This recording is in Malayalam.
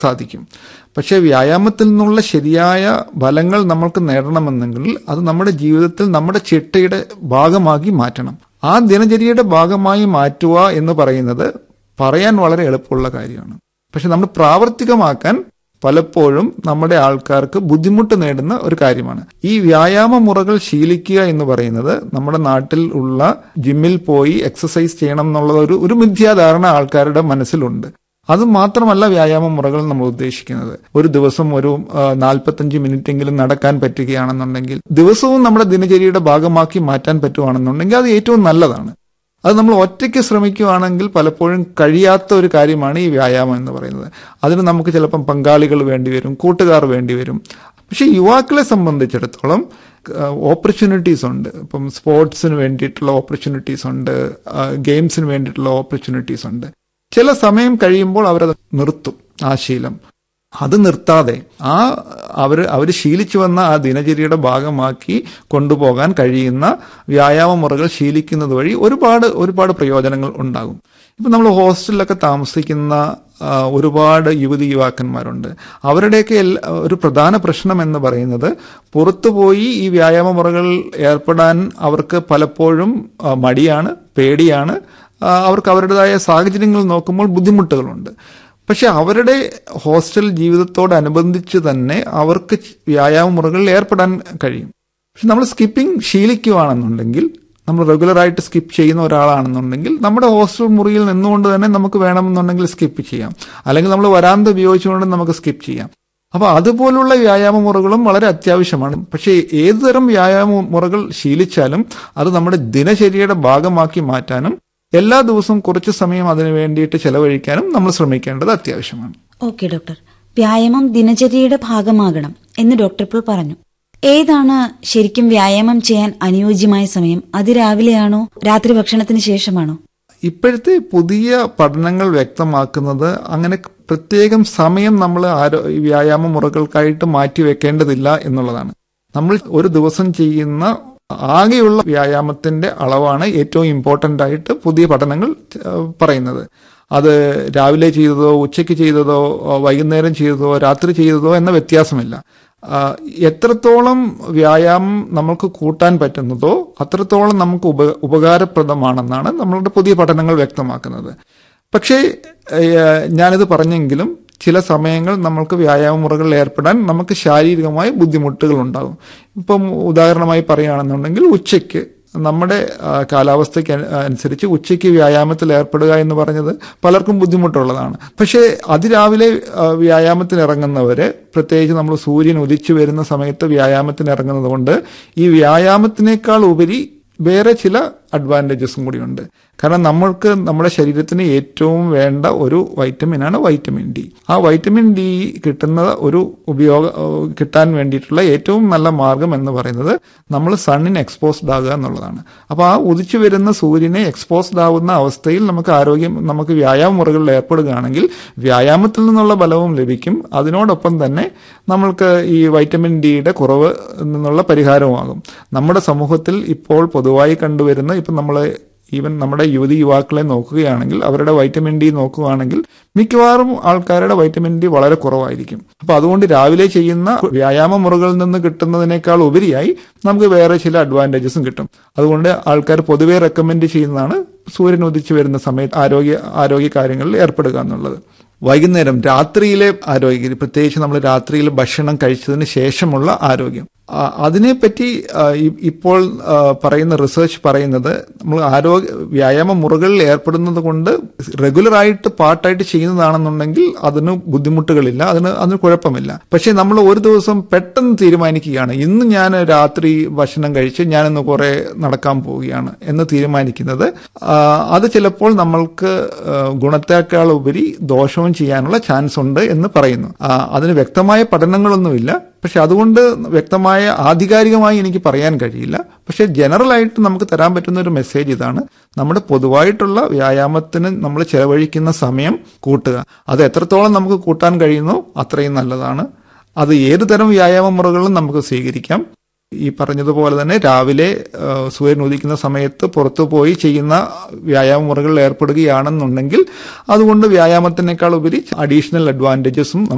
സാധിക്കും പക്ഷേ വ്യായാമത്തിൽ നിന്നുള്ള ശരിയായ ഫലങ്ങൾ നമ്മൾക്ക് നേടണമെന്നെങ്കിൽ അത് നമ്മുടെ ജീവിതത്തിൽ നമ്മുടെ ചിട്ടയുടെ ഭാഗമാക്കി മാറ്റണം ആ ദിനചര്യയുടെ ഭാഗമായി മാറ്റുക എന്ന് പറയുന്നത് പറയാൻ വളരെ എളുപ്പമുള്ള കാര്യമാണ് പക്ഷെ നമ്മൾ പ്രാവർത്തികമാക്കാൻ പലപ്പോഴും നമ്മുടെ ആൾക്കാർക്ക് ബുദ്ധിമുട്ട് നേടുന്ന ഒരു കാര്യമാണ് ഈ വ്യായാമ മുറകൾ ശീലിക്കുക എന്ന് പറയുന്നത് നമ്മുടെ നാട്ടിൽ ഉള്ള ജിമ്മിൽ പോയി എക്സസൈസ് ചെയ്യണം എന്നുള്ള ഒരു ഒരു മിഥ്യാധാരണ ആൾക്കാരുടെ മനസ്സിലുണ്ട് അത് മാത്രമല്ല വ്യായാമ മുറകൾ നമ്മൾ ഉദ്ദേശിക്കുന്നത് ഒരു ദിവസം ഒരു നാൽപ്പത്തഞ്ച് മിനിറ്റ് എങ്കിലും നടക്കാൻ പറ്റുകയാണെന്നുണ്ടെങ്കിൽ ദിവസവും നമ്മുടെ ദിനചര്യയുടെ ഭാഗമാക്കി മാറ്റാൻ പറ്റുകയാണെന്നുണ്ടെങ്കിൽ അത് ഏറ്റവും നല്ലതാണ് അത് നമ്മൾ ഒറ്റയ്ക്ക് ശ്രമിക്കുകയാണെങ്കിൽ പലപ്പോഴും കഴിയാത്ത ഒരു കാര്യമാണ് ഈ വ്യായാമം എന്ന് പറയുന്നത് അതിന് നമുക്ക് ചിലപ്പം പങ്കാളികൾ വേണ്ടിവരും കൂട്ടുകാർ വേണ്ടിവരും പക്ഷെ യുവാക്കളെ സംബന്ധിച്ചിടത്തോളം ഓപ്പർച്യൂണിറ്റീസ് ഉണ്ട് ഇപ്പം സ്പോർട്സിന് വേണ്ടിയിട്ടുള്ള ഓപ്പർച്യൂണിറ്റീസ് ഉണ്ട് ഗെയിംസിന് വേണ്ടിയിട്ടുള്ള ഓപ്പർച്യൂണിറ്റീസ് ഉണ്ട് ചില സമയം കഴിയുമ്പോൾ അവരത് നിർത്തും ആ ശീലം അത് നിർത്താതെ ആ അവർ അവർ ശീലിച്ചു വന്ന ആ ദിനചര്യയുടെ ഭാഗമാക്കി കൊണ്ടുപോകാൻ കഴിയുന്ന വ്യായാമ മുറകൾ ശീലിക്കുന്നത് വഴി ഒരുപാട് ഒരുപാട് പ്രയോജനങ്ങൾ ഉണ്ടാകും ഇപ്പം നമ്മൾ ഹോസ്റ്റലിലൊക്കെ താമസിക്കുന്ന ഒരുപാട് യുവതി യുവാക്കന്മാരുണ്ട് അവരുടെയൊക്കെ ഒരു പ്രധാന പ്രശ്നം എന്ന് പറയുന്നത് പുറത്തുപോയി ഈ വ്യായാമ മുറകൾ ഏർപ്പെടാൻ അവർക്ക് പലപ്പോഴും മടിയാണ് പേടിയാണ് അവർക്ക് അവരുടേതായ സാഹചര്യങ്ങൾ നോക്കുമ്പോൾ ബുദ്ധിമുട്ടുകളുണ്ട് പക്ഷെ അവരുടെ ഹോസ്റ്റൽ ജീവിതത്തോടനുബന്ധിച്ച് തന്നെ അവർക്ക് വ്യായാമ മുറകളിൽ ഏർപ്പെടാൻ കഴിയും പക്ഷെ നമ്മൾ സ്കിപ്പിംഗ് ശീലിക്കുകയാണെന്നുണ്ടെങ്കിൽ നമ്മൾ റെഗുലറായിട്ട് സ്കിപ്പ് ചെയ്യുന്ന ഒരാളാണെന്നുണ്ടെങ്കിൽ നമ്മുടെ ഹോസ്റ്റൽ മുറിയിൽ നിന്നുകൊണ്ട് തന്നെ നമുക്ക് വേണമെന്നുണ്ടെങ്കിൽ സ്കിപ്പ് ചെയ്യാം അല്ലെങ്കിൽ നമ്മൾ വരാന്ത ഉപയോഗിച്ചുകൊണ്ട് നമുക്ക് സ്കിപ്പ് ചെയ്യാം അപ്പൊ അതുപോലുള്ള വ്യായാമ മുറകളും വളരെ അത്യാവശ്യമാണ് പക്ഷേ ഏതുതരം വ്യായാമ മുറകൾ ശീലിച്ചാലും അത് നമ്മുടെ ദിനചര്യയുടെ ഭാഗമാക്കി മാറ്റാനും എല്ലാ ദിവസവും കുറച്ച് സമയം അതിനു വേണ്ടിയിട്ട് ചെലവഴിക്കാനും നമ്മൾ ശ്രമിക്കേണ്ടത് അത്യാവശ്യമാണ് ഓക്കെ ഡോക്ടർ വ്യായാമം ദിനചര്യയുടെ ഭാഗമാകണം എന്ന് ഡോക്ടർ ഇപ്പോൾ പറഞ്ഞു ഏതാണ് ശരിക്കും വ്യായാമം ചെയ്യാൻ അനുയോജ്യമായ സമയം അതിരാവിലെയാണോ രാത്രി ഭക്ഷണത്തിന് ശേഷമാണോ ഇപ്പോഴത്തെ പുതിയ പഠനങ്ങൾ വ്യക്തമാക്കുന്നത് അങ്ങനെ പ്രത്യേകം സമയം നമ്മൾ ആരോ വ്യായാമ മുറകൾക്കായിട്ട് മാറ്റി വെക്കേണ്ടതില്ല എന്നുള്ളതാണ് നമ്മൾ ഒരു ദിവസം ചെയ്യുന്ന ആകെയുള്ള വ്യായാമത്തിന്റെ അളവാണ് ഏറ്റവും ഇമ്പോർട്ടന്റ് ആയിട്ട് പുതിയ പഠനങ്ങൾ പറയുന്നത് അത് രാവിലെ ചെയ്തതോ ഉച്ചയ്ക്ക് ചെയ്തതോ വൈകുന്നേരം ചെയ്തതോ രാത്രി ചെയ്തതോ എന്ന വ്യത്യാസമില്ല എത്രത്തോളം വ്യായാമം നമുക്ക് കൂട്ടാൻ പറ്റുന്നതോ അത്രത്തോളം നമുക്ക് ഉപ ഉപകാരപ്രദമാണെന്നാണ് നമ്മളുടെ പുതിയ പഠനങ്ങൾ വ്യക്തമാക്കുന്നത് പക്ഷേ ഞാനിത് പറഞ്ഞെങ്കിലും ചില സമയങ്ങൾ നമ്മൾക്ക് വ്യായാമ മുറകളിൽ ഏർപ്പെടാൻ നമുക്ക് ശാരീരികമായ ബുദ്ധിമുട്ടുകൾ ഉണ്ടാകും ഇപ്പം ഉദാഹരണമായി പറയുകയാണെന്നുണ്ടെങ്കിൽ ഉച്ചയ്ക്ക് നമ്മുടെ കാലാവസ്ഥയ്ക്ക് അനുസരിച്ച് ഉച്ചയ്ക്ക് വ്യായാമത്തിൽ ഏർപ്പെടുക എന്ന് പറഞ്ഞത് പലർക്കും ബുദ്ധിമുട്ടുള്ളതാണ് പക്ഷേ അതിരാവിലെ വ്യായാമത്തിന് ഇറങ്ങുന്നവര് പ്രത്യേകിച്ച് നമ്മൾ സൂര്യൻ ഉദിച്ചു വരുന്ന സമയത്ത് വ്യായാമത്തിന് ഇറങ്ങുന്നത് കൊണ്ട് ഈ വ്യായാമത്തിനേക്കാൾ ഉപരി വേറെ ചില അഡ്വാൻറ്റേജസും കൂടിയുണ്ട് കാരണം നമ്മൾക്ക് നമ്മുടെ ശരീരത്തിന് ഏറ്റവും വേണ്ട ഒരു വൈറ്റമിനാണ് വൈറ്റമിൻ ഡി ആ വൈറ്റമിൻ ഡി കിട്ടുന്ന ഒരു ഉപയോഗ കിട്ടാൻ വേണ്ടിയിട്ടുള്ള ഏറ്റവും നല്ല മാർഗം എന്ന് പറയുന്നത് നമ്മൾ സണ്ണിന് എക്സ്പോസ്ഡ് ആകുക എന്നുള്ളതാണ് അപ്പോൾ ആ ഉദിച്ചു വരുന്ന സൂര്യനെ എക്സ്പോസ്ഡ് ആവുന്ന അവസ്ഥയിൽ നമുക്ക് ആരോഗ്യം നമുക്ക് വ്യായാമ മുറകളിൽ ഏർപ്പെടുകയാണെങ്കിൽ വ്യായാമത്തിൽ നിന്നുള്ള ബലവും ലഭിക്കും അതിനോടൊപ്പം തന്നെ നമ്മൾക്ക് ഈ വൈറ്റമിൻ ഡിയുടെ കുറവ് നിന്നുള്ള പരിഹാരവുമാകും നമ്മുടെ സമൂഹത്തിൽ ഇപ്പോൾ പൊതുവായി കണ്ടുവരുന്ന ഇപ്പം നമ്മൾ ഈവൻ നമ്മുടെ യുവതി യുവാക്കളെ നോക്കുകയാണെങ്കിൽ അവരുടെ വൈറ്റമിൻ ഡി നോക്കുകയാണെങ്കിൽ മിക്കവാറും ആൾക്കാരുടെ വൈറ്റമിൻ ഡി വളരെ കുറവായിരിക്കും അപ്പൊ അതുകൊണ്ട് രാവിലെ ചെയ്യുന്ന വ്യായാമ മുറകളിൽ നിന്ന് കിട്ടുന്നതിനേക്കാൾ ഉപരിയായി നമുക്ക് വേറെ ചില അഡ്വാൻറ്റേജസും കിട്ടും അതുകൊണ്ട് ആൾക്കാർ പൊതുവെ റെക്കമെൻഡ് ചെയ്യുന്നതാണ് സൂര്യൻ ഉദിച്ചു വരുന്ന സമയത്ത് ആരോഗ്യ ആരോഗ്യ കാര്യങ്ങളിൽ ഏർപ്പെടുക എന്നുള്ളത് വൈകുന്നേരം രാത്രിയിലെ ആരോഗ്യം പ്രത്യേകിച്ച് നമ്മൾ രാത്രിയിൽ ഭക്ഷണം കഴിച്ചതിന് ശേഷമുള്ള ആരോഗ്യം അതിനെപ്പറ്റി ഇപ്പോൾ പറയുന്ന റിസർച്ച് പറയുന്നത് നമ്മൾ ആരോഗ്യ വ്യായാമ മുറകളിൽ ഏർപ്പെടുന്നത് കൊണ്ട് റെഗുലറായിട്ട് പാർട്ടായിട്ട് ചെയ്യുന്നതാണെന്നുണ്ടെങ്കിൽ അതിന് ബുദ്ധിമുട്ടുകളില്ല അതിന് അതിന് കുഴപ്പമില്ല പക്ഷെ നമ്മൾ ഒരു ദിവസം പെട്ടെന്ന് തീരുമാനിക്കുകയാണ് ഇന്ന് ഞാൻ രാത്രി ഭക്ഷണം കഴിച്ച് ഞാനിന്ന് കുറെ നടക്കാൻ പോവുകയാണ് എന്ന് തീരുമാനിക്കുന്നത് അത് ചിലപ്പോൾ നമ്മൾക്ക് ഗുണത്തേക്കാൾ ഉപരി ദോഷവും ചെയ്യാനുള്ള ചാൻസ് ഉണ്ട് എന്ന് പറയുന്നു അതിന് വ്യക്തമായ പഠനങ്ങളൊന്നുമില്ല പക്ഷെ അതുകൊണ്ട് വ്യക്തമായ ആധികാരികമായി എനിക്ക് പറയാൻ കഴിയില്ല പക്ഷെ ജനറൽ ആയിട്ട് നമുക്ക് തരാൻ പറ്റുന്ന ഒരു മെസ്സേജ് ഇതാണ് നമ്മുടെ പൊതുവായിട്ടുള്ള വ്യായാമത്തിന് നമ്മൾ ചെലവഴിക്കുന്ന സമയം കൂട്ടുക അത് എത്രത്തോളം നമുക്ക് കൂട്ടാൻ കഴിയുന്നു അത്രയും നല്ലതാണ് അത് ഏത് തരം വ്യായാമ മുറകളും നമുക്ക് സ്വീകരിക്കാം ഈ പറഞ്ഞതുപോലെ തന്നെ രാവിലെ സൂര്യൻ ഉദിക്കുന്ന സമയത്ത് പുറത്തു പോയി ചെയ്യുന്ന വ്യായാമ മുറകളിൽ ഏർപ്പെടുകയാണെന്നുണ്ടെങ്കിൽ അതുകൊണ്ട് വ്യായാമത്തിനേക്കാൾ ഉപരി അഡീഷണൽ അഡ്വാൻറ്റേജസും